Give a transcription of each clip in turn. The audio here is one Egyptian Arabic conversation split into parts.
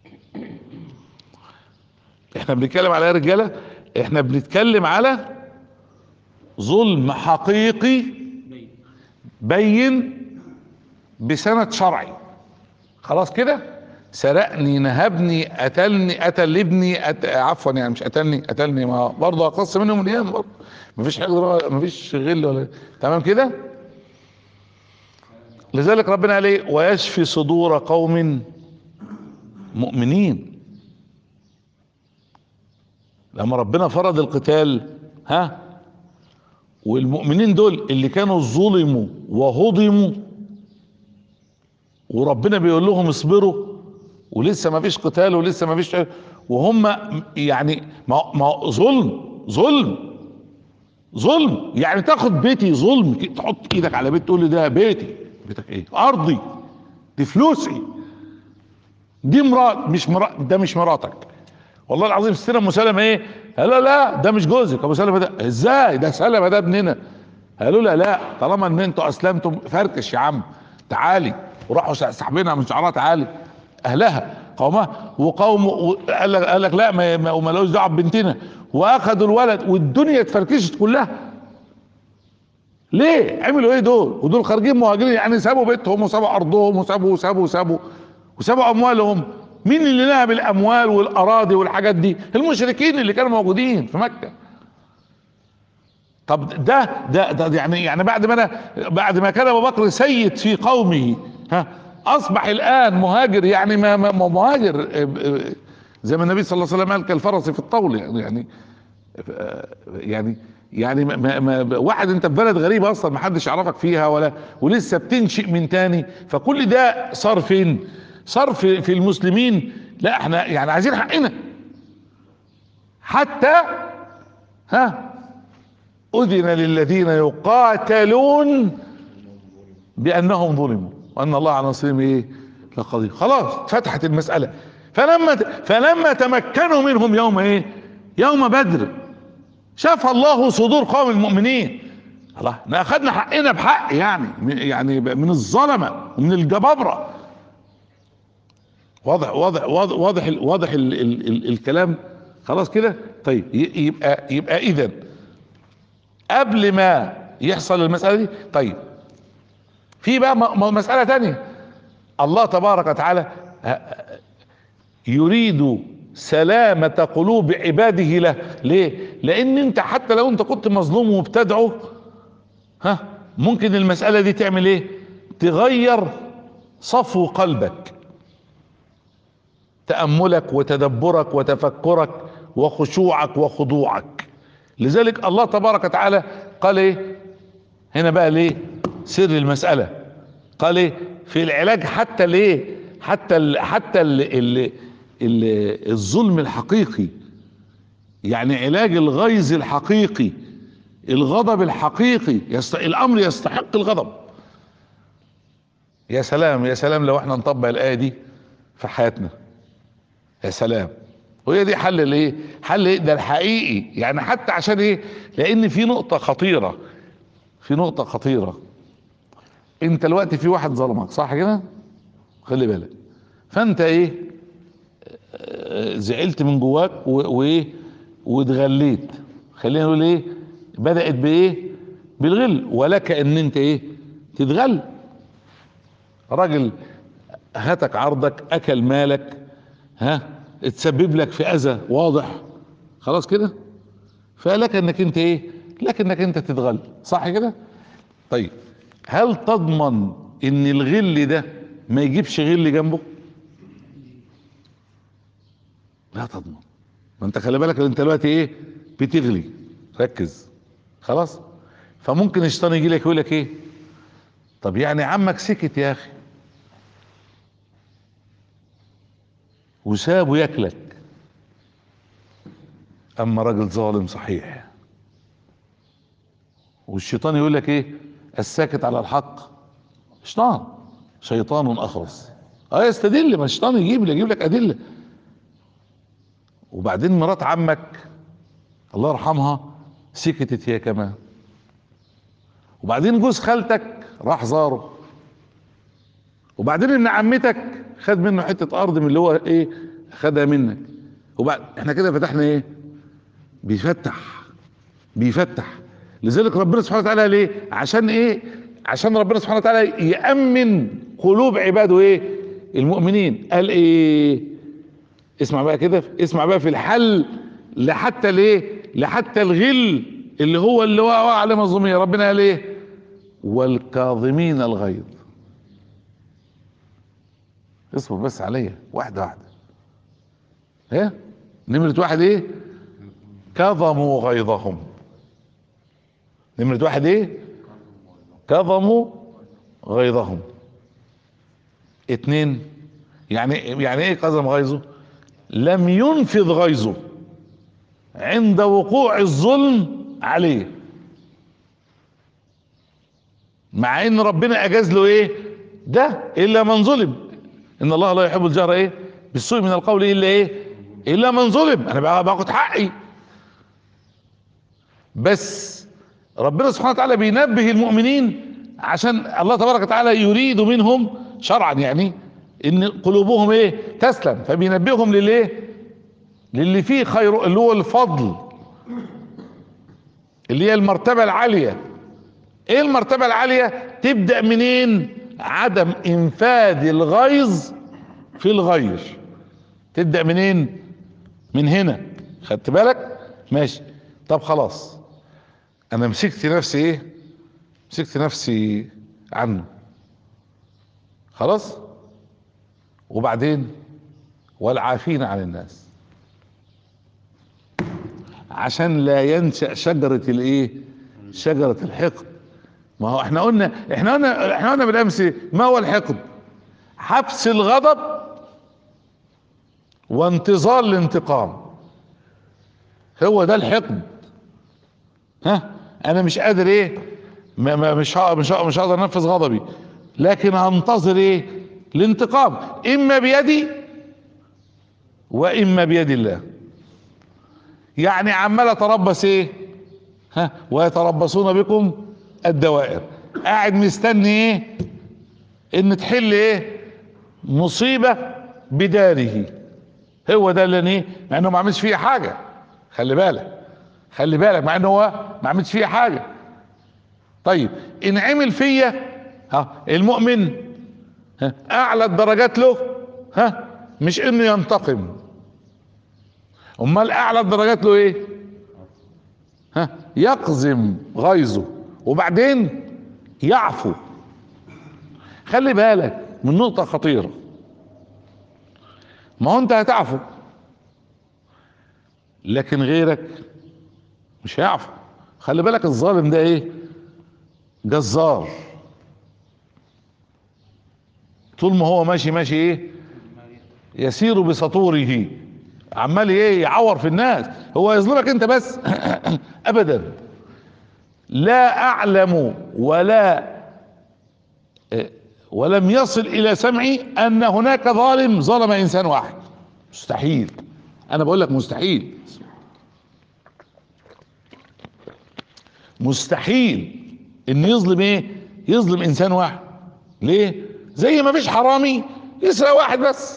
احنا بنتكلم على ايه يا رجاله احنا بنتكلم على ظلم حقيقي بين بسند شرعي خلاص كده سرقني نهبني قتلني قتل ابني أت... عفوا يعني مش قتلني قتلني ما برضه اقص منهم الايام برضه مفيش حاجه مفيش غل ولا تمام كده لذلك ربنا قال ايه ويشفي صدور قوم مؤمنين لما ربنا فرض القتال ها والمؤمنين دول اللي كانوا ظلموا وهضموا وربنا بيقول لهم اصبروا ولسه ما فيش قتال ولسه ما فيش وهم يعني ما ما ظلم ظلم ظلم يعني تاخد بيتي ظلم تحط ايدك على بيت تقول لي ده بيتي بيتك ايه ارضي دي فلوسي دي مرات مش مرات ده مش مراتك والله العظيم ستنا ام سلمة ايه قالوا لا ده مش جوزك ابو سلمة ده ازاي ده سلمة ده ابننا قالوا لا لا طالما ان انتوا اسلمتم فركش يا عم تعالي وراحوا سحبينها من شعرها تعالي اهلها قومها وقوم قال لك قال لك لا ما ما لوش دعوه ببنتنا واخدوا الولد والدنيا اتفركشت كلها ليه عملوا ايه دول ودول خارجين مهاجرين يعني سابوا بيتهم وسابوا ارضهم وسابوا وسابوا وسابوا وسابوا اموالهم مين اللي نهب الاموال والاراضي والحاجات دي المشركين اللي كانوا موجودين في مكه طب ده ده, ده يعني يعني بعد ما انا بعد ما كان ابو بكر سيد في قومه ها اصبح الان مهاجر يعني ما, ما مهاجر زي ما النبي صلى الله عليه وسلم قال كالفرس في الطول يعني يعني يعني يعني ما ما واحد انت في بلد غريبه اصلا ما حدش يعرفك فيها ولا ولسه بتنشئ من تاني فكل ده صار فين؟ صار في, في المسلمين لا احنا يعني عايزين حقنا حتى ها اذن للذين يقاتلون بانهم ظلموا وان الله على نصرهم ايه لقدير خلاص فتحت المساله فلما فلما تمكنوا منهم يوم ايه يوم بدر شاف الله صدور قوم المؤمنين الله احنا اخذنا حقنا بحق يعني يعني من الظلمه ومن الجبابره واضح واضح واضح واضح ال واضح ال ال ال الكلام خلاص كده طيب يبقى يبقى اذا قبل ما يحصل المساله دي طيب في بقى مساله تانية الله تبارك وتعالى يريد سلامة قلوب عباده له ليه لان انت حتى لو انت كنت مظلوم وبتدعو ها ممكن المسألة دي تعمل ايه تغير صفو قلبك تأملك وتدبرك وتفكرك وخشوعك وخضوعك لذلك الله تبارك وتعالى قال ايه هنا بقى ليه سر المسألة قال ايه في العلاج حتى ليه حتى ال حتى ال ال ال الظلم الحقيقي يعني علاج الغيظ الحقيقي الغضب الحقيقي يست... الامر يستحق الغضب يا سلام يا سلام لو احنا نطبق الايه دي في حياتنا يا سلام وهي دي حل الايه حل ايه ده الحقيقي يعني حتى عشان ايه لان في نقطه خطيره في نقطه خطيره انت دلوقتي في واحد ظلمك صح كده خلي بالك فانت ايه زعلت من جواك وايه واتغليت خلينا نقول ايه بدات بايه بالغل ولك ان انت ايه تتغل راجل هاتك عرضك اكل مالك ها اتسبب لك في اذى واضح خلاص كده فلك انك انت ايه لك انك انت تتغل صح كده طيب هل تضمن ان الغل ده ما يجيبش غل جنبه لا تضمن ما انت خلي بالك انت دلوقتي ايه بتغلي ركز خلاص فممكن الشيطان يجي لك يقول لك ايه طب يعني عمك سكت يا اخي وسابه ياكلك اما راجل ظالم صحيح والشيطان يقول لك ايه الساكت على الحق شيطان شيطان اخرس اه يستدل ما الشيطان يجيب يجيب لك ادله وبعدين مرات عمك الله يرحمها سكتت هي كمان وبعدين جوز خالتك راح زاره وبعدين ان عمتك خد منه حته ارض من اللي هو ايه خدها منك وبعد احنا كده فتحنا ايه بيفتح بيفتح لذلك ربنا سبحانه وتعالى ليه عشان ايه عشان ربنا سبحانه وتعالى يأمن قلوب عباده ايه المؤمنين قال ايه اسمع بقى كده اسمع بقى في الحل لحتى ليه لحتى الغل اللي هو اللي وقع على مظلومية ربنا قال ايه والكاظمين الغيظ اصبر بس عليا واحدة واحدة ايه نمرة واحد ايه كظموا غيظهم نمرة واحد ايه كظموا غيظهم اتنين يعني يعني ايه كظم غيظه لم ينفذ غيظه عند وقوع الظلم عليه مع ان ربنا اجاز له ايه ده الا من ظلم ان الله لا يحب الجهر ايه بالسوء من القول الا ايه الا من ظلم انا باخد حقي بس ربنا سبحانه وتعالى بينبه المؤمنين عشان الله تبارك وتعالى يريد منهم شرعا يعني ان قلوبهم ايه تسلم فبينبههم للايه للي فيه خير اللي هو الفضل اللي هي المرتبة العالية ايه المرتبة العالية تبدأ منين عدم انفاذ الغيظ في الغير تبدأ منين من هنا خدت بالك ماشي طب خلاص انا مسكت نفسي ايه مسكت نفسي عنه خلاص وبعدين والعافين عن الناس عشان لا ينشأ شجرة الايه شجرة الحقد ما هو احنا قلنا احنا قلنا احنا قلنا بالامس ما هو الحقد حبس الغضب وانتظار الانتقام هو ده الحقد ها انا مش قادر ايه ما ما مش ها مش ها مش هقدر انفذ غضبي لكن هنتظر ايه الانتقام اما بيدي واما بيد الله يعني عمال اتربص ايه ها ويتربصون بكم الدوائر قاعد مستني ايه ان تحل ايه مصيبة بداره هو ده اللي ايه مع انه ما عملش فيه حاجة خلي بالك خلي بالك مع انه هو ما عملش فيه حاجة طيب ان عمل فيا ها المؤمن ها اعلى الدرجات له ها مش انه ينتقم امال اعلى الدرجات له ايه ها يقزم غيظه وبعدين يعفو خلي بالك من نقطة خطيرة ما هو انت هتعفو لكن غيرك مش هيعفو خلي بالك الظالم ده ايه جزار طول ما هو ماشي ماشي ايه يسير بسطوره عمال ايه يعور في الناس هو يظلمك انت بس ابدا لا اعلم ولا ولم يصل الى سمعي ان هناك ظالم ظلم انسان واحد مستحيل انا بقول لك مستحيل مستحيل ان يظلم ايه يظلم انسان واحد ليه زي ما فيش حرامي يسرق واحد بس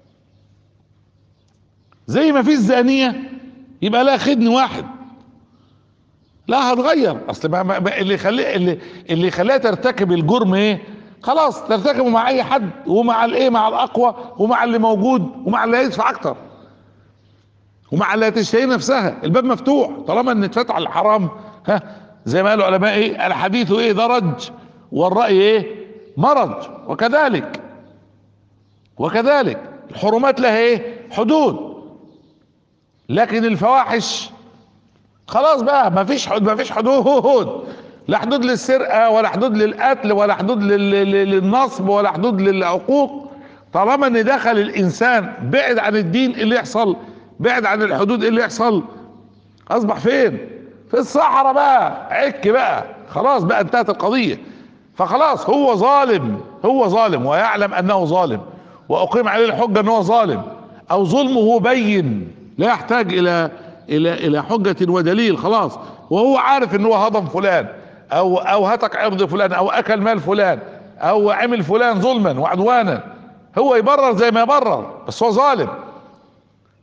زي ما فيش زانية يبقى لها خدن واحد لا هتغير اصل ما ما اللي يخليه اللي اللي يخليها ترتكب الجرم ايه خلاص ترتكبه مع اي حد ومع الايه مع الاقوى ومع اللي موجود ومع اللي هيدفع اكتر ومع اللي هتشتهي نفسها الباب مفتوح طالما ان اتفتح الحرام ها زي ما قالوا علماء ايه الحديث ايه درج والرأي ايه مرج وكذلك وكذلك الحرمات لها ايه حدود لكن الفواحش خلاص بقى ما فيش ما فيش حدود لا حدود للسرقه ولا حدود للقتل ولا حدود للنصب ولا حدود للعقوق طالما ان دخل الانسان بعد عن الدين اللي يحصل بعد عن الحدود اللي يحصل اصبح فين في الصحراء بقى عك بقى خلاص بقى انتهت القضيه فخلاص هو ظالم هو ظالم ويعلم انه ظالم واقيم عليه الحجه ان هو ظالم او ظلمه بين لا يحتاج الى الى الى حجه ودليل خلاص وهو عارف ان هو هضم فلان او او هتك عرض فلان او اكل مال فلان او عمل فلان ظلما وعدوانا هو يبرر زي ما يبرر بس هو ظالم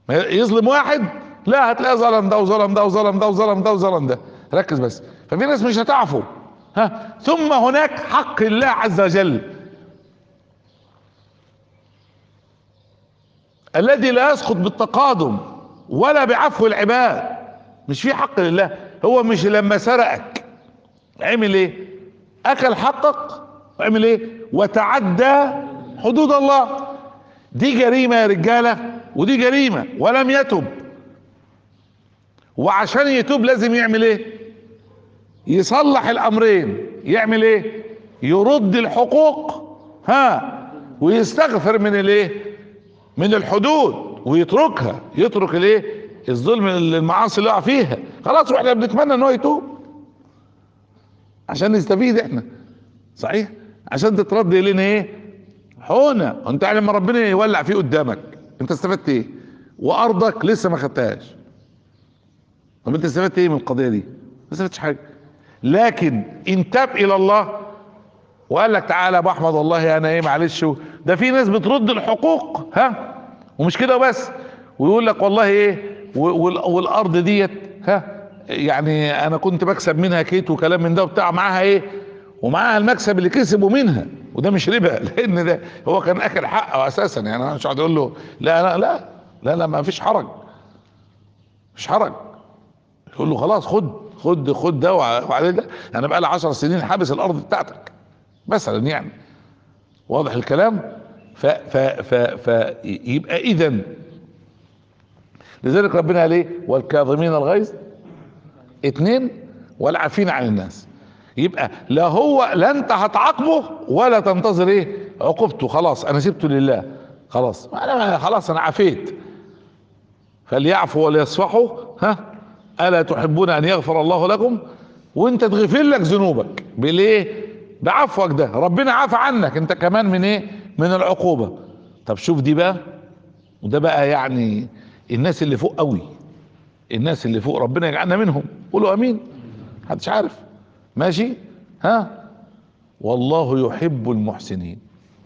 ما يظلم واحد لا هتلاقي ظلم ده وظلم ده وظلم ده وظلم ده وظلم ده ركز بس ففي ناس مش هتعفو ها ثم هناك حق الله عز وجل الذي لا يسقط بالتقادم ولا بعفو العباد مش في حق لله هو مش لما سرقك عمل ايه اكل حقك وعمل ايه وتعدى حدود الله دي جريمة يا رجالة ودي جريمة ولم يتب وعشان يتوب لازم يعمل ايه يصلح الامرين يعمل ايه يرد الحقوق ها ويستغفر من الايه من الحدود ويتركها يترك الايه الظلم المعاصي اللي وقع فيها خلاص واحنا بنتمنى ان هو يتوب عشان نستفيد احنا صحيح عشان تترد الينا ايه حونه انت يعني لما ربنا يولع فيه قدامك انت استفدت ايه وارضك لسه ما خدتهاش طب انت استفدت ايه من القضيه دي ما استفدتش حاجه لكن ان تاب الى الله وقال لك تعالى ابو احمد والله انا ايه معلش ده في ناس بترد الحقوق ها ومش كده بس ويقول لك والله ايه والارض ديت ها يعني انا كنت بكسب منها كيت وكلام من ده وبتاع معاها ايه ومعاها المكسب اللي كسبه منها وده مش ربا لان ده هو كان اكل حقه اساسا يعني انا مش قاعد اقول له لا لا لا لا لا ما فيش حرج مش حرج يقول له خلاص خد خد خد ده وعليه ده انا بقى لي 10 سنين حابس الارض بتاعتك مثلا يعني واضح الكلام ف ف ف ف يبقى اذا لذلك ربنا قال ايه والكاظمين الغيظ اتنين والعافين عن الناس يبقى لا هو لا انت هتعاقبه ولا تنتظر ايه عقوبته خلاص انا سبته لله خلاص انا خلاص انا عفيت فليعفوا وليصفحوا ها الا تحبون ان يغفر الله لكم وانت تغفر لك ذنوبك بالايه بعفوك ده ربنا عفى عنك انت كمان من ايه من العقوبة طب شوف دي بقى وده بقى يعني الناس اللي فوق قوي الناس اللي فوق ربنا يجعلنا منهم قولوا امين محدش عارف ماشي ها والله يحب المحسنين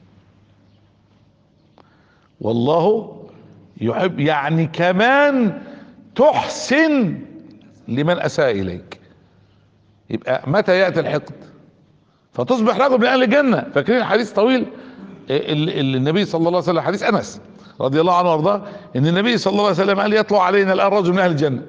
والله يحب يعني كمان تحسن لمن اساء اليك يبقى متى ياتي الحقد فتصبح رجل من اهل الجنه فاكرين حديث طويل اللي النبي صلى الله عليه وسلم حديث انس رضي الله عنه وارضاه ان النبي صلى الله عليه وسلم قال يطلع علينا الان رجل من اهل الجنه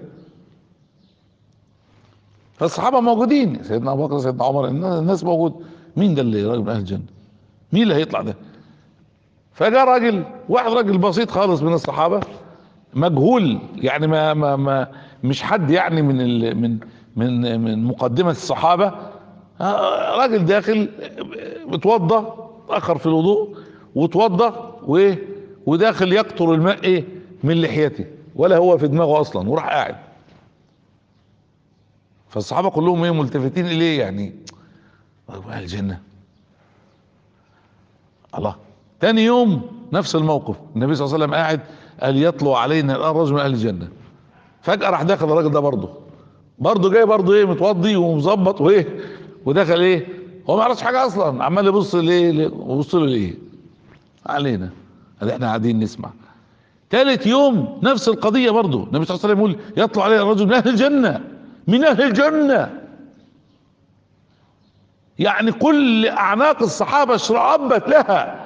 فالصحابه موجودين سيدنا ابو بكر سيدنا عمر الناس موجود مين ده اللي راجل من اهل الجنه مين اللي هيطلع ده فجاء راجل واحد راجل بسيط خالص من الصحابه مجهول يعني ما ما ما مش حد يعني من ال من من من مقدمه الصحابه راجل داخل متوضى اخر في الوضوء وتوضى وايه وداخل يقطر الماء ايه من لحيته ولا هو في دماغه اصلا وراح قاعد فالصحابه كلهم ايه ملتفتين اليه يعني اهل الجنه الله تاني يوم نفس الموقف النبي صلى الله عليه وسلم قاعد قال يطلع علينا الان رجل من اهل الجنه فجاه راح داخل الراجل ده برضه برضه جاي برضه ايه متوضي ومظبط وايه ودخل ايه هو ما يعرفش حاجه اصلا عمال يبص ليه يبص له ليه علينا ادي احنا قاعدين نسمع ثالث يوم نفس القضيه برضه النبي صلى الله عليه وسلم يقول يطلع عليه الرجل من اهل الجنه من اهل الجنه يعني كل اعناق الصحابه اشرعبت لها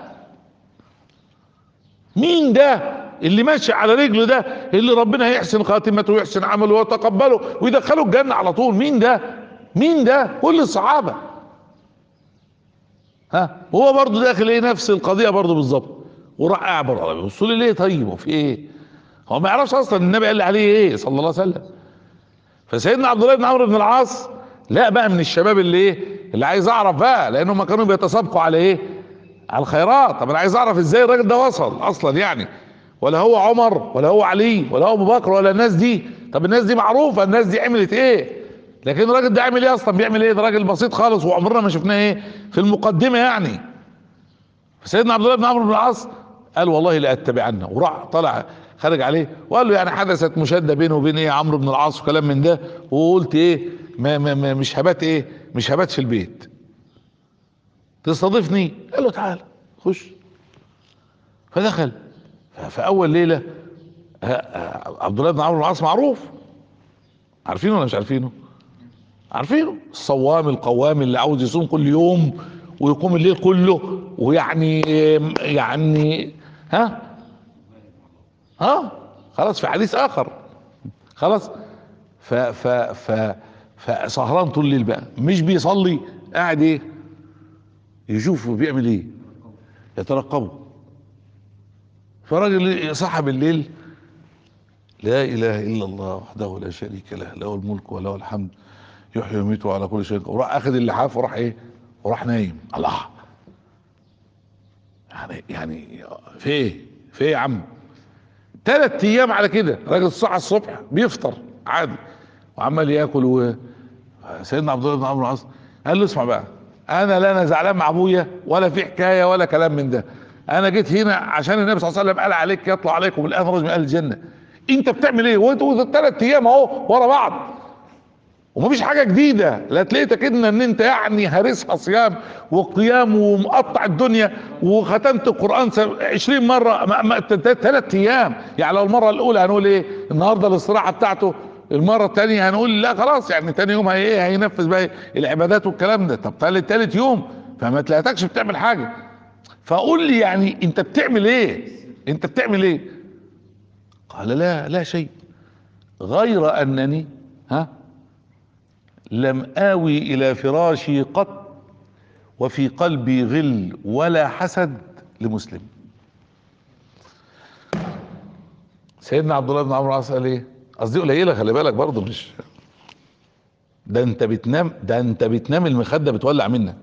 مين ده اللي ماشي على رجله ده اللي ربنا هيحسن خاتمته ويحسن عمله ويتقبله ويدخله الجنه على طول مين ده مين ده كل الصحابه ها وهو برضه داخل ايه نفس القضيه برضه بالظبط وراح قاعد بره بيبص لي ليه طيب وفي ايه هو ما يعرفش اصلا النبي قال عليه ايه صلى الله عليه وسلم فسيدنا عبد الله بن عمرو بن العاص لا بقى من الشباب اللي ايه اللي عايز اعرف بقى لانهم كانوا بيتسابقوا على ايه على الخيرات طب انا عايز اعرف ازاي الراجل ده وصل اصلا يعني ولا هو عمر ولا هو علي ولا هو ابو بكر ولا الناس دي طب الناس دي معروفه الناس دي عملت ايه لكن الراجل ده عامل ايه اصلا بيعمل ايه ده راجل بسيط خالص وعمرنا ما شفناه ايه في المقدمه يعني سيدنا عبد الله بن عمرو بن العاص قال والله لاتبعنه وراح طلع خرج عليه وقال له يعني حدثت مشاده بينه وبين ايه عمرو بن العاص وكلام من ده وقلت ايه ما ما ما مش هبات ايه مش هبات في البيت تستضيفني قال له تعال خش فدخل فاول ليله آه، آه، عبد الله بن عمرو بن العاص معروف عارفينه ولا مش عارفينه عارفينه الصوام القوام اللي عاوز يصوم كل يوم ويقوم الليل كله ويعني يعني ها ها خلاص في حديث اخر خلاص ف ف ف فسهران طول الليل بقى مش بيصلي قاعد ايه يشوف بيعمل ايه يترقبه فراجل صحى بالليل لا اله الا الله وحده لا شريك له له الملك وله الحمد يحيي ويميت وعلى كل شيء وراح اخذ اللحاف وراح ايه وراح نايم الله يعني يعني في ايه في ايه يا عم ثلاث ايام على كده راجل صحى الصبح بيفطر عادي وعمال ياكل و سيدنا عبد الله بن عمرو العاص قال له اسمع بقى انا لا انا زعلان مع ابويا ولا في حكايه ولا كلام من ده انا جيت هنا عشان النبي صلى الله عليه وسلم قال عليك يطلع عليكم الان رجل من اهل الجنه انت بتعمل ايه وانت ثلاث ايام اهو ورا بعض ومفيش حاجه جديده لا تلاقيتك كده ان انت يعني هارسها صيام وقيام ومقطع الدنيا وختمت القران 20 مره ثلاث ايام يعني لو المره الاولى هنقول ايه النهارده الاستراحه بتاعته المره الثانيه هنقول لا خلاص يعني ثاني يوم هي ايه هينفذ بقى العبادات والكلام ده طب ثالث ثالث يوم فما تلاقيتكش بتعمل حاجه فقول لي يعني انت بتعمل ايه انت بتعمل ايه قال لا لا شيء غير انني ها لم آوي إلى فراشي قط وفي قلبي غل ولا حسد لمسلم سيدنا عبد الله بن عمرو العاص قال ايه قصدي قليله خلي بالك برضه مش ده انت بتنام ده انت بتنام المخده بتولع منك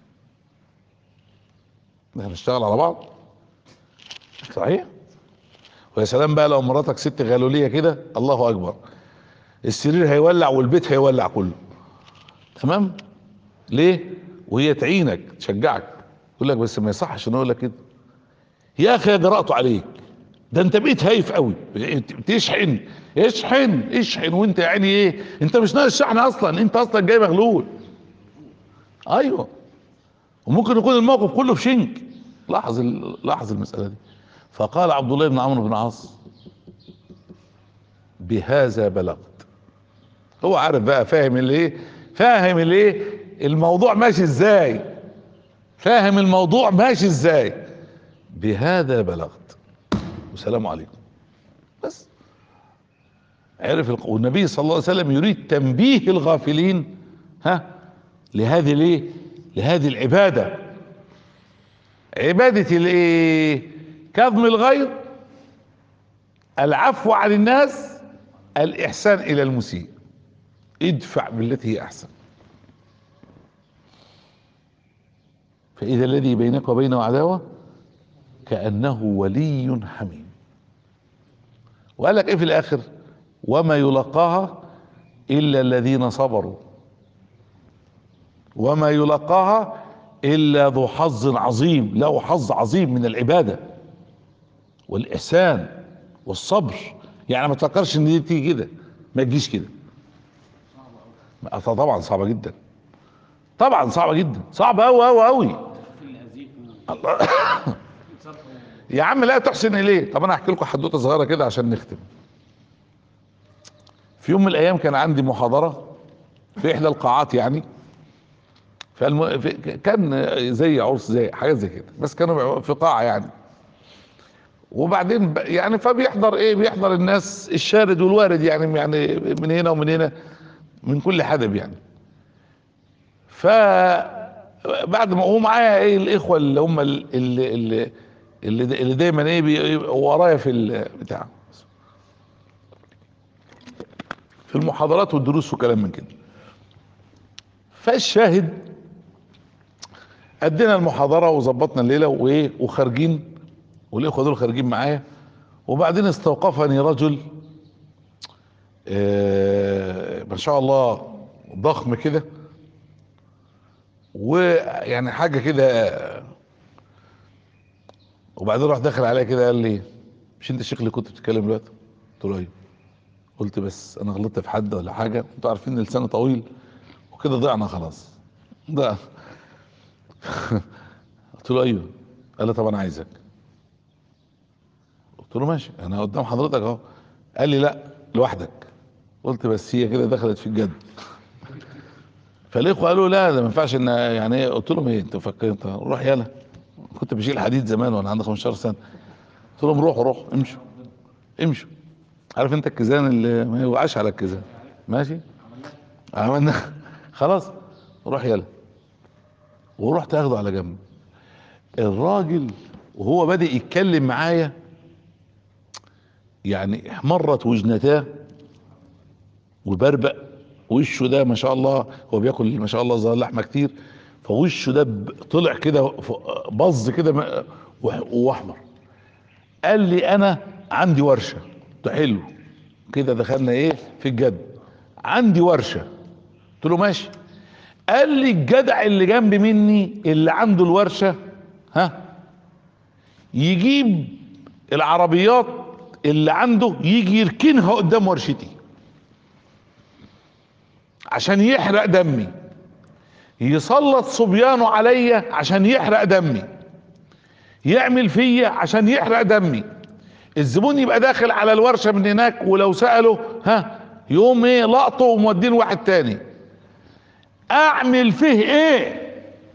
ده هنشتغل على بعض صحيح ويا سلام بقى لو مراتك ست غالوليه كده الله اكبر السرير هيولع والبيت هيولع كله تمام ليه وهي تعينك تشجعك يقول لك بس ما يصحش انه يقول لك كده يا اخي جرأته عليك ده انت بقيت هايف قوي بتشحن اشحن اشحن وانت يا عيني ايه انت مش ناقص شحن اصلا انت اصلا جاي مغلول ايوه وممكن يكون الموقف كله في شنك لاحظ لاحظ المساله دي فقال عبد الله بن عمرو بن العاص بهذا بلغت هو عارف بقى فاهم الايه فاهم الايه الموضوع ماشي ازاي فاهم الموضوع ماشي ازاي بهذا بلغت والسلام عليكم بس عرف الق... والنبي صلى الله عليه وسلم يريد تنبيه الغافلين ها لهذه الايه لهذه العباده عباده الايه كظم الغيظ العفو عن الناس الاحسان الى المسيء ادفع بالتي هي احسن فاذا الذي بينك وبينه عداوه كانه ولي حميم وقال لك ايه في الاخر وما يلقاها الا الذين صبروا وما يلقاها الا ذو حظ عظيم له حظ عظيم من العباده والاحسان والصبر يعني ما تفكرش ان دي تيجي كده ما تجيش كده طبعا صعبه جدا طبعا صعبه جدا صعبه قوي قوي قوي الله يا عم لا تحسن اليه طب انا هحكي لكم حدوته صغيره كده عشان نختم في يوم من الايام كان عندي محاضره في احدى القاعات يعني فالم... في... كان زي عرس زي حاجه زي كده بس كانوا في قاعه يعني وبعدين ب... يعني فبيحضر ايه بيحضر الناس الشارد والوارد يعني يعني من هنا ومن هنا من كل حدب يعني ف بعد ما هو معايا ايه الاخوه اللي هم اللي اللي اللي, اللي دايما ايه بي... ورايا في البتاع في المحاضرات والدروس وكلام من كده فالشاهد ادينا المحاضره وظبطنا الليله وايه وخارجين والاخوه دول خارجين معايا وبعدين استوقفني رجل آه ما شاء الله ضخم كده ويعني حاجه كده وبعدين راح داخل عليا كده قال لي مش انت الشيخ اللي كنت بتتكلم دلوقتي قلت له ايوه قلت بس انا غلطت في حد ولا حاجه انتوا عارفين ان لساني طويل وكده ضعنا خلاص ضع قلت له ايوه قال لي طب انا عايزك قلت قلت له ماشي انا قدام حضرتك اهو قال لي لا لوحدك قلت بس هي كده دخلت في الجد فالاخوه قالوا لا ده ما ينفعش ان يعني ايه قلت لهم ايه انت فاكر انت روح يلا كنت بشيل حديد زمان وانا عندي 15 سنه قلت لهم روحوا روحوا امشوا امشوا عارف انت الكيزان اللي ما يوقعش على الكيزان ماشي عملنا خلاص روح يلا ورحت اخده على جنب الراجل وهو بادئ يتكلم معايا يعني احمرت وجنتاه وبربق وشه ده ما شاء الله هو بياكل ما شاء الله ظهر لحمه كتير فوشه ده ب- طلع كده ف- بظ كده م- وح- واحمر قال لي انا عندي ورشه قلت حلو كده دخلنا ايه في الجد عندي ورشه قلت له ماشي قال لي الجدع اللي جنب مني اللي عنده الورشه ها يجيب العربيات اللي عنده يجي يركنها قدام ورشتي عشان يحرق دمي يسلط صبيانه عليا عشان يحرق دمي يعمل فيا عشان يحرق دمي الزبون يبقى داخل على الورشه من هناك ولو ساله ها يقوم ايه لقطه ومودين واحد تاني اعمل فيه ايه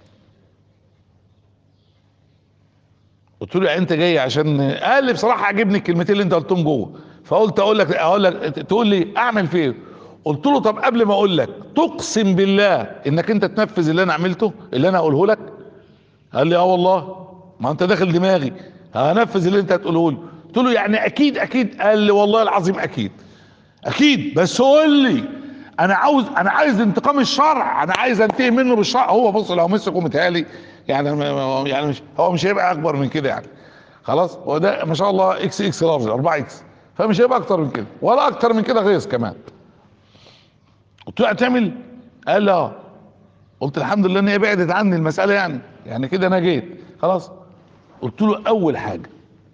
قلت له يعني انت جاي عشان قال لي بصراحه عجبني الكلمتين اللي انت قلتهم جوه فقلت اقول لك اقول لك تقول لي اعمل فيه إيه؟ قلت له طب قبل ما اقول لك تقسم بالله انك انت تنفذ اللي انا عملته اللي انا اقوله لك قال لي اه والله ما انت داخل دماغي هنفذ اللي انت هتقوله لي قلت له يعني اكيد اكيد قال لي والله العظيم اكيد اكيد بس قول لي انا عاوز انا عايز انتقام الشرع انا عايز انتهي منه بالشرع هو بص لو مسكه متهيألي يعني يعني مش هو مش هيبقى اكبر من كده يعني خلاص هو ده ما شاء الله اكس اكس لارج 4 اكس فمش هيبقى اكتر من كده ولا اكتر من كده غيظ كمان قلت له هتعمل قال لي اه قلت الحمد لله ان هي بعدت عني المساله يعني يعني كده انا جيت خلاص قلت له اول حاجه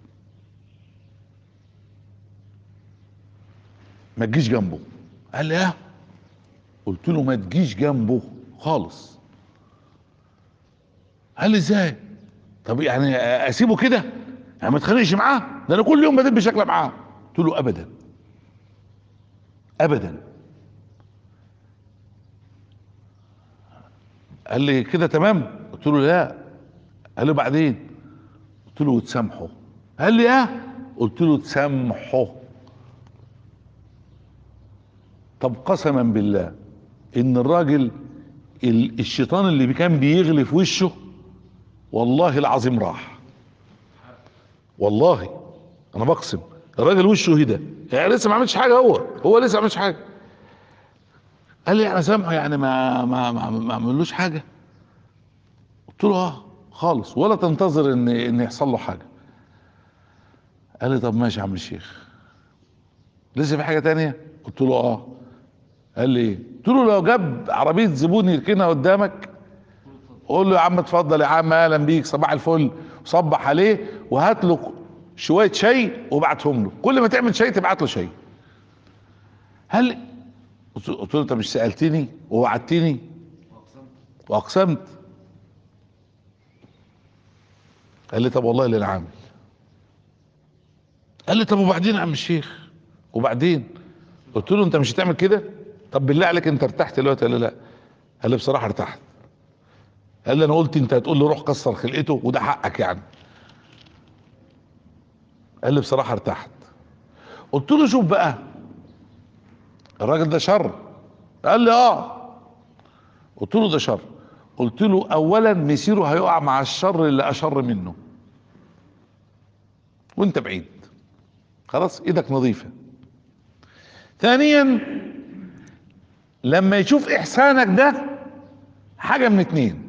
ما تجيش جنبه قال لي اه قلت له ما تجيش جنبه خالص قال لي ازاي طب يعني اسيبه كده يعني ما اتخانقش معاه ده انا كل يوم بدب شكله معاه قلت له ابدا ابدا قال لي كده تمام قلت له لا قال لي بعدين قلت له تسامحه قال لي اه قلت له تسامحه طب قسما بالله ان الراجل ال- الشيطان اللي كان بيغلي في وشه والله العظيم راح والله انا بقسم الراجل وشه هدى يعني لسه ما عملش حاجه هو هو لسه ما عملش حاجه قال لي انا سامحه يعني ما ما ما, ما عملوش حاجه قلت له اه خالص ولا تنتظر ان ان يحصل له حاجه قال لي طب ماشي يا عم الشيخ لسه في حاجه تانية قلت له اه قال لي ايه قلت له لو جاب عربيه زبون يركنها قدامك قول له يا عم اتفضل يا عم اهلا بيك صباح الفل وصبح عليه وهات له شويه شاي وابعتهم له كل ما تعمل شاي تبعت له شاي هل قلت قلت له انت مش سالتني ووعدتني واقسمت قال لي طب والله اللي انا عامل قال لي طب وبعدين يا عم الشيخ وبعدين قلت له انت مش هتعمل كده طب بالله عليك انت ارتحت دلوقتي ولا لا قال لي بصراحه ارتحت قال لي انا قلت انت هتقول لي روح كسر خلقته وده حقك يعني قال لي بصراحه ارتحت قلت له شوف بقى الراجل ده شر قال لي اه قلت له ده شر قلت له اولا مسيره هيقع مع الشر اللي اشر منه وانت بعيد خلاص ايدك نظيفه ثانيا لما يشوف احسانك ده حاجه من اتنين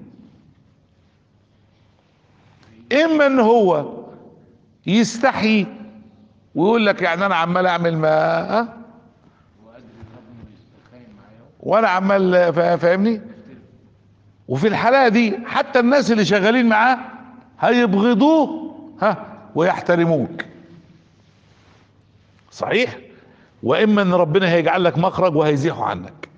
اما ان هو يستحي ويقول لك يعني انا عمال اعمل ما ها وانا عمال فا- فاهمني وفي الحالة دي حتى الناس اللي شغالين معاه هيبغضوه ها ويحترموك صحيح واما ان ربنا هيجعل لك مخرج وهيزيحه عنك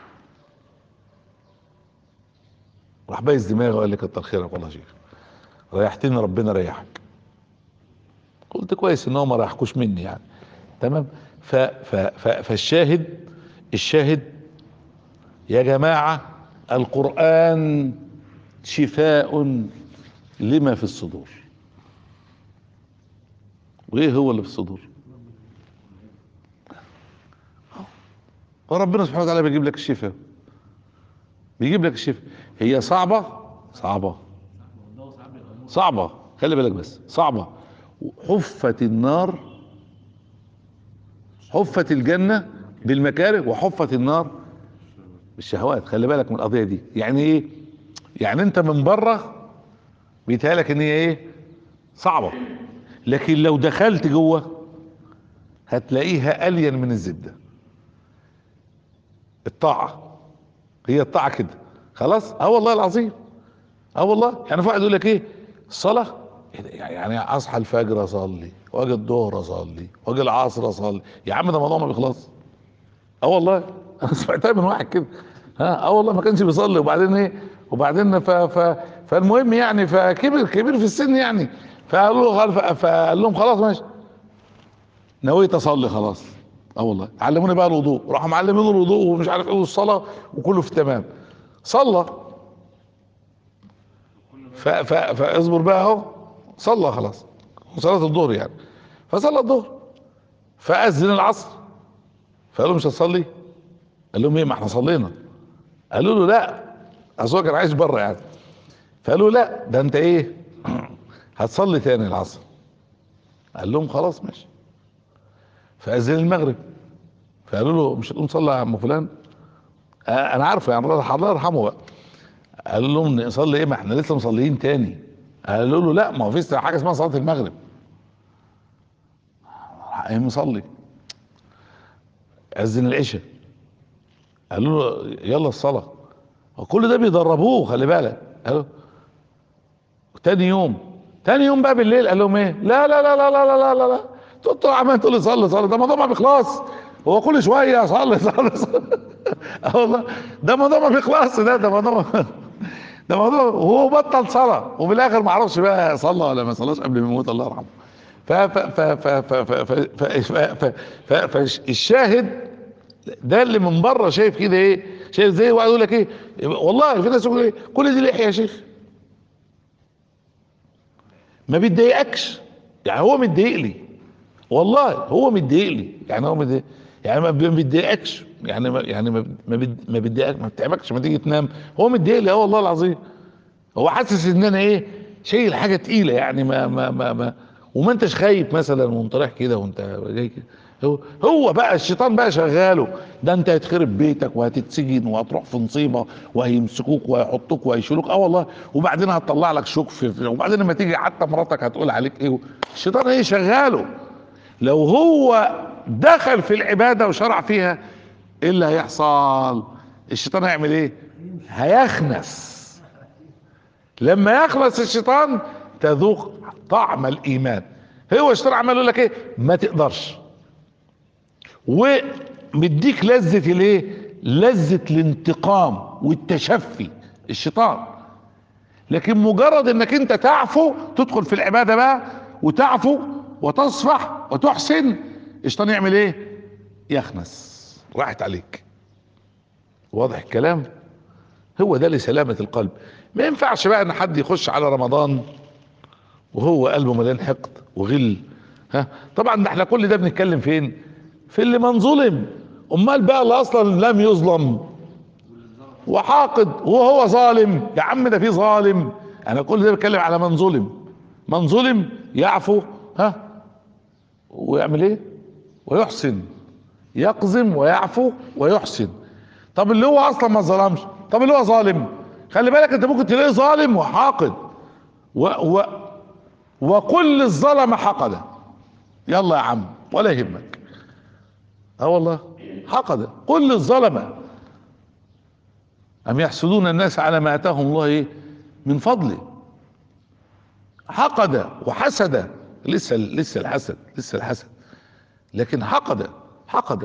راح بايز دماغه وقال لي كتر خيرك والله يا شيخ ريحتني ربنا ريحك قلت كويس ان هو ما راحكوش مني يعني تمام ف ف ف فالشاهد الشاهد يا جماعة القرآن شفاء لما في الصدور وايه هو اللي في الصدور وربنا سبحانه وتعالى بيجيب لك الشفاء بيجيب لك الشفاء هي صعبة صعبة صعبة خلي بالك بس صعبة حفت النار حفت الجنة بالمكاره وحفت النار بالشهوات خلي بالك من القضية دي يعني ايه يعني انت من بره بيتهيألك ان هي ايه صعبة لكن لو دخلت جوه هتلاقيها الين من الزبدة الطاعة هي الطاعة كده خلاص اه والله العظيم اه والله يعني في واحد يقول لك ايه الصلاة إيه ده؟ يعني اصحى الفجر اصلي واجي الظهر اصلي واجي العصر اصلي يا عم ده موضوع ما بيخلص اه والله انا سمعتها من واحد كده ها اه والله ما كانش بيصلي وبعدين ايه وبعدين ف ف فالمهم يعني فكبر كبر في السن يعني فقال له فقال لهم خلاص ماشي نويت اصلي خلاص اه والله علموني بقى الوضوء راحوا معلمين الوضوء ومش عارف ايه والصلاه وكله في تمام صلى ف ف فاصبر بقى اهو صلى خلاص صلاه الظهر يعني فصلى الظهر فاذن العصر فقال له مش هتصلي قال لهم ايه ما احنا صلينا قالوا له لا اصل هو كان عايش بره يعني فقالوا لا ده انت ايه هتصلي تاني العصر قال لهم خلاص ماشي فاذن المغرب فقالوا له مش هتقوم تصلي يا عم فلان آه انا عارفه يعني الله الله يرحمه بقى قال لهم نصلي ايه ما احنا لسه مصليين تاني قالوا له لا ما هو في حاجه اسمها صلاه المغرب راح قايم مصلي اذن العشاء قالوا له يلا الصلاه وكل ده بيدربوه خلي بالك قالوا تاني يوم تاني يوم بقى بالليل قال لهم ايه لا لا لا لا لا لا لا لا انت عمال تقول لي صلي صلي ده موضوع ما بيخلص هو كل شويه صلي صلي صلي اه والله ده موضوع ما بيخلص ده ده موضوع ده موضوع وهو بطل صلاه وفي الاخر ما اعرفش بقى صلى ولا ما صلاش قبل ما يموت الله يرحمه ف ف ف ف ف ف ف ف ف فالشاهد ده اللي من بره شايف كده ايه شايف زي واحد يقول لك ايه والله في ناس يقول ايه كل دي لحيه يا شيخ ما بيتضايقكش يعني هو متضايق لي والله هو متضايق لي يعني هو متضايق يعني ما بيتضايقكش يعني ما يعني ما ما بيتضايقك ما بتتعبكش ما تيجي تنام هو متضايق لي اه والله العظيم هو حاسس ان انا ايه شايل حاجه تقيله يعني ما ما ما, ما وما انتش خايف مثلا وانت رايح كده وانت جاي كده هو هو بقى الشيطان بقى شغاله ده انت هتخرب بيتك وهتتسجن وهتروح في نصيبه وهيمسكوك وهيحطوك وهيشيلوك اه والله وبعدين هتطلع لك شوك في وبعدين لما تيجي حتى مراتك هتقول عليك ايه الشيطان ايه شغاله لو هو دخل في العباده وشرع فيها ايه اللي هيحصل الشيطان هيعمل ايه هيخنس لما يخلص الشيطان تذوق طعم الايمان هو الشيطان عمال يقول لك ايه ما تقدرش ومديك لذة الايه لذة الانتقام والتشفي الشيطان لكن مجرد انك انت تعفو تدخل في العبادة بقى وتعفو وتصفح وتحسن الشيطان يعمل ايه يخنس راحت عليك واضح الكلام هو ده لسلامة القلب ما ينفعش بقى ان حد يخش على رمضان وهو قلبه مليان حقد وغل ها طبعا ده احنا كل ده بنتكلم فين في اللي من ظلم امال بقى اللي اصلا لم يظلم وحاقد وهو ظالم يا عم ده في ظالم انا كل ده بتكلم على من ظلم من ظلم يعفو ها ويعمل ايه ويحسن يقزم ويعفو ويحسن طب اللي هو اصلا ما ظلمش طب اللي هو ظالم خلي بالك انت ممكن تلاقيه ظالم وحاقد و و وكل الظلم حقده يلا يا عم ولا يهمك اه والله حقد كل الظلمة أم يحسدون الناس على ما آتاهم الله إيه من فضله حقد وحسد لسه لسه الحسد لسه الحسد لكن حقد حقد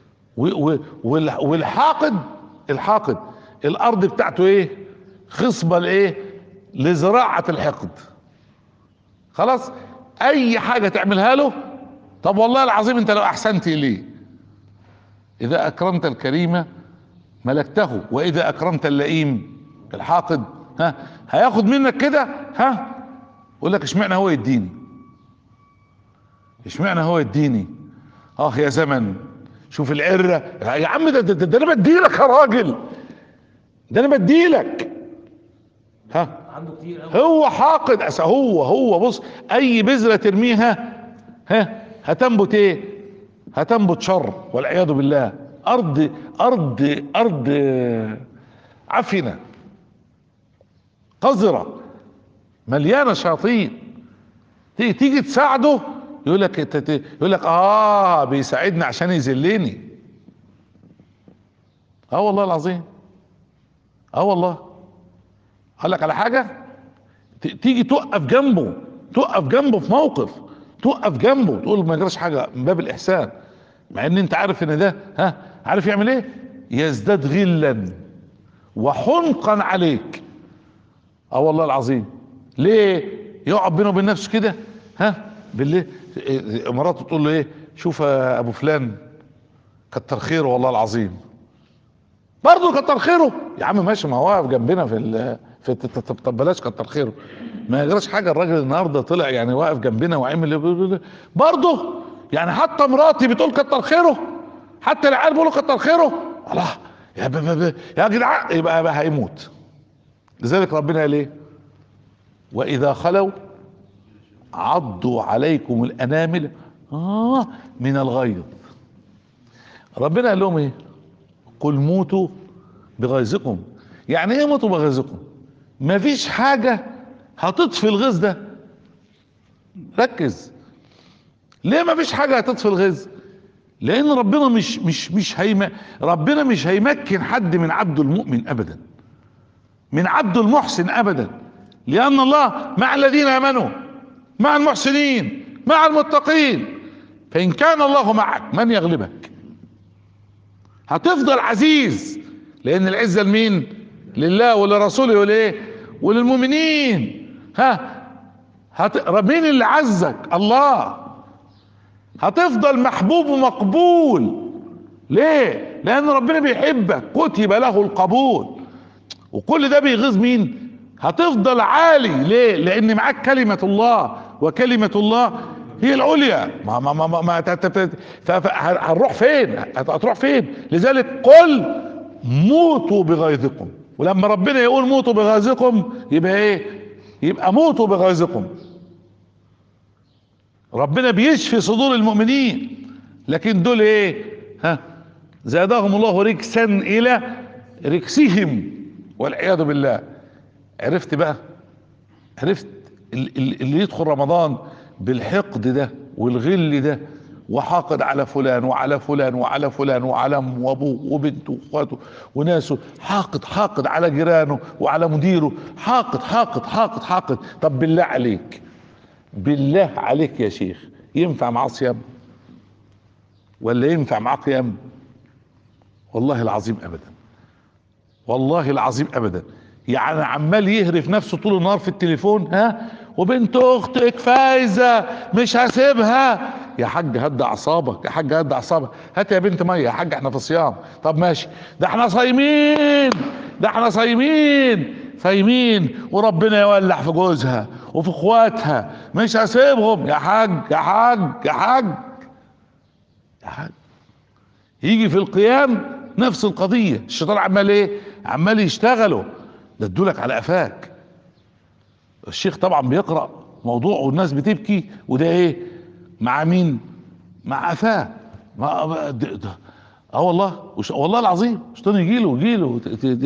والحاقد الحاقد الأرض بتاعته إيه خصبة لإيه لزراعة الحقد خلاص اي حاجة تعملها له طب والله العظيم انت لو احسنت اليه اذا اكرمت الكريم ملكته واذا اكرمت اللئيم الحاقد ها هياخد منك كده ها يقول لك اشمعنى هو يديني اشمعنى هو يديني اه يا زمن شوف العرة يا عم ده, ده, ده انا بديلك يا راجل ده انا بديلك ها عنده كتير قوي هو حاقد أس- هو هو بص اي بذرة ترميها ها هتنبت ايه هتنبت شر والعياذ بالله ارض ارض ارض عفنة قذرة مليانة شياطين تيجي تيجي تساعده يقول لك ت- ت- يقول لك اه بيساعدني عشان يذلني اه والله العظيم اه والله اقول لك على حاجه ت- تيجي توقف جنبه توقف جنبه في موقف توقف جنبه تقول ما يجراش حاجه من باب الاحسان مع ان انت عارف ان ده ها عارف يعمل ايه يزداد غلا وحنقا عليك اه والله العظيم ليه يقعد بينه وبين نفسه كده ها بالليل إيه، مراته تقول له ايه شوف يا ابو فلان كتر خيره والله العظيم برضه كتر خيره يا عم ماشي ما هو واقف جنبنا في ال في طب- طب طب بلاش كتر خيره ما يجراش حاجه الراجل النهارده طلع يعني واقف جنبنا وعمل برضه يعني حتى مراتي بتقول كتر خيره حتى العيال بيقولوا كتر خيره الله يا ب ب ب يا جدعان يبقى يبقى هيموت لذلك ربنا قال ايه واذا خلوا عضوا عليكم الانامل آه من الغيظ ربنا قال لهم ايه قل موتوا بغيظكم يعني ايه موتوا بغيظكم مفيش حاجة هتطفي الغيظ ده ركز ليه مفيش حاجة هتطفي الغيظ لان ربنا مش مش مش هيم ربنا مش هيمكن حد من عبده المؤمن ابدا من عبده المحسن ابدا لان الله مع الذين امنوا مع المحسنين مع المتقين فان كان الله معك من يغلبك هتفضل عزيز لان العزه لمين لله ولرسوله وليه وللمؤمنين ها هت... مين اللي عزك الله هتفضل محبوب ومقبول ليه لان ربنا بيحبك كتب له القبول وكل ده بيغيظ مين هتفضل عالي ليه لان معاك كلمة الله وكلمة الله هي العليا ما ما ما ما, ما ت- ت- ت- ف- ف- هنروح فين هت- هتروح فين لذلك قل موتوا بغيظكم ولما ربنا يقول موتوا بغيظكم يبقى ايه يبقى موتوا بغيظكم ربنا بيشفي صدور المؤمنين لكن دول ايه ها زادهم الله ركسا الى ركسهم والعياذ بالله عرفت بقى عرفت ال- ال- اللي يدخل رمضان بالحقد ده والغل ده وحاقد على فلان وعلى فلان وعلى فلان وعلى امه وابوه وبنته واخواته وناسه حاقد حاقد على جيرانه وعلى مديره حاقد حاقد حاقد حاقد طب بالله عليك بالله عليك يا شيخ ينفع معاه صيام ولا ينفع معاه قيام والله العظيم ابدا والله العظيم ابدا يعني عمال يهرف نفسه طول النهار في التليفون ها وبنت اختك فايزه مش هسيبها يا حاج هد اعصابك يا حاج هد اعصابك هات يا بنت ميه يا حاج احنا في صيام طب ماشي ده احنا صايمين ده احنا صايمين صايمين وربنا يولع في جوزها وفي اخواتها مش هسيبهم يا حاج يا حاج يا حاج يا حاج يجي في القيام نفس القضية الشيطان عمال ايه عمال يشتغله ده ادولك على قفاك الشيخ طبعا بيقرأ موضوع والناس بتبكي وده ايه مع مين مع قفاه ما ده ده اه والله وش والله العظيم الشيطان يجي له يجي له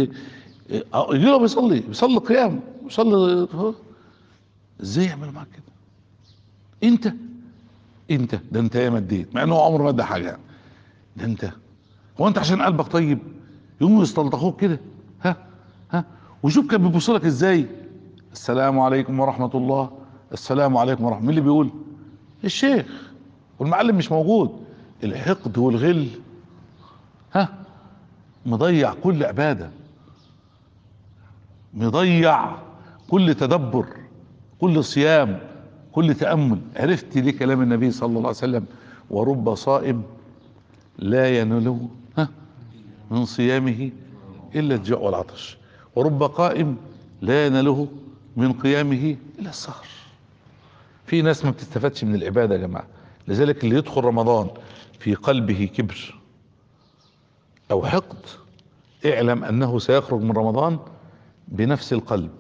يجي له بيصلي بيصلي قيام بيصلي ازاي يعمل معاك كده انت انت ده انت يا مديت مع انه عمره ما ادى حاجه يعني. ده انت هو انت عشان قلبك طيب يقوموا يستلطخوك كده ها ها وشوف كان بيبص لك ازاي السلام عليكم ورحمه الله السلام عليكم ورحمه مين اللي بيقول الشيخ والمعلم مش موجود الحقد والغل ها مضيع كل عباده مضيع كل تدبر كل صيام كل تأمل عرفت ليه كلام النبي صلى الله عليه وسلم ورب صائم لا يناله ها من صيامه إلا الجوع والعطش ورب قائم لا يناله من قيامه إلا السهر في ناس ما بتستفادش من العبادة يا جماعة لذلك اللي يدخل رمضان في قلبه كبر أو حقد اعلم أنه سيخرج من رمضان بنفس القلب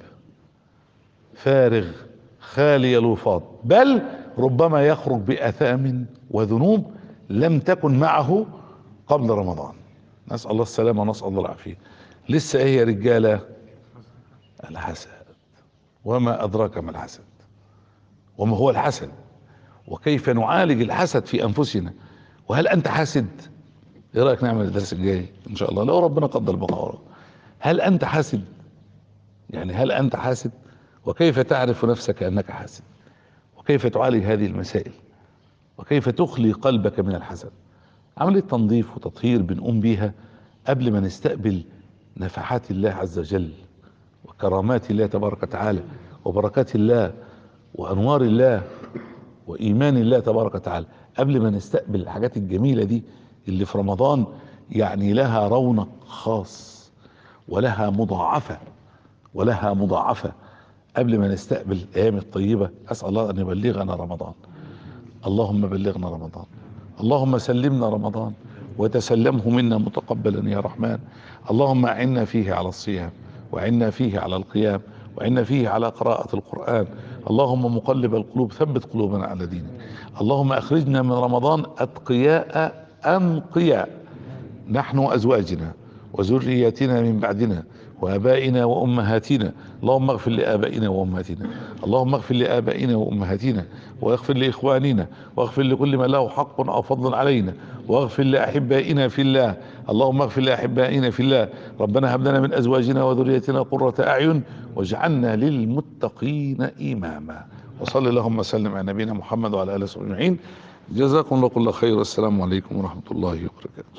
فارغ خالي الوفاض بل ربما يخرج بأثام وذنوب لم تكن معه قبل رمضان نسأل الله السلامة ونسأل الله العافية لسه ايه يا رجالة الحسد وما أدراك ما الحسد وما هو الحسد وكيف نعالج الحسد في أنفسنا وهل أنت حاسد ايه رأيك نعمل الدرس الجاي ان شاء الله لو ربنا قدر البقاء هل أنت حاسد يعني هل أنت حاسد وكيف تعرف نفسك أنك حاسد وكيف تعالج هذه المسائل وكيف تخلي قلبك من الحسد عملية تنظيف وتطهير بنقوم بيها قبل ما نستقبل نفحات الله عز وجل وكرامات الله تبارك وتعالى وبركات الله وأنوار الله وإيمان الله تبارك وتعالى قبل ما نستقبل الحاجات الجميلة دي اللي في رمضان يعني لها رونق خاص ولها مضاعفة ولها مضاعفة قبل ما نستقبل الأيام الطيبة أسأل الله أن يبلغنا رمضان اللهم بلغنا رمضان اللهم سلمنا رمضان وتسلمه منا متقبلا يا رحمن اللهم أعنا فيه على الصيام وعنا فيه على القيام وعنا فيه على قراءة القرآن اللهم مقلب القلوب ثبت قلوبنا على دينك اللهم أخرجنا من رمضان أتقياء أنقياء نحن وأزواجنا وذرياتنا من بعدنا وابائنا وامهاتنا اللهم اغفر لابائنا وامهاتنا اللهم اغفر لابائنا وامهاتنا واغفر لاخواننا واغفر لكل من له حق او فضل علينا واغفر لاحبائنا في الله اللهم اغفر لاحبائنا في الله ربنا هب لنا من ازواجنا وذريتنا قرة اعين واجعلنا للمتقين اماما وصل اللهم وسلم على نبينا محمد وعلى اله وصحبه اجمعين جزاكم الله كل خير والسلام عليكم ورحمه الله وبركاته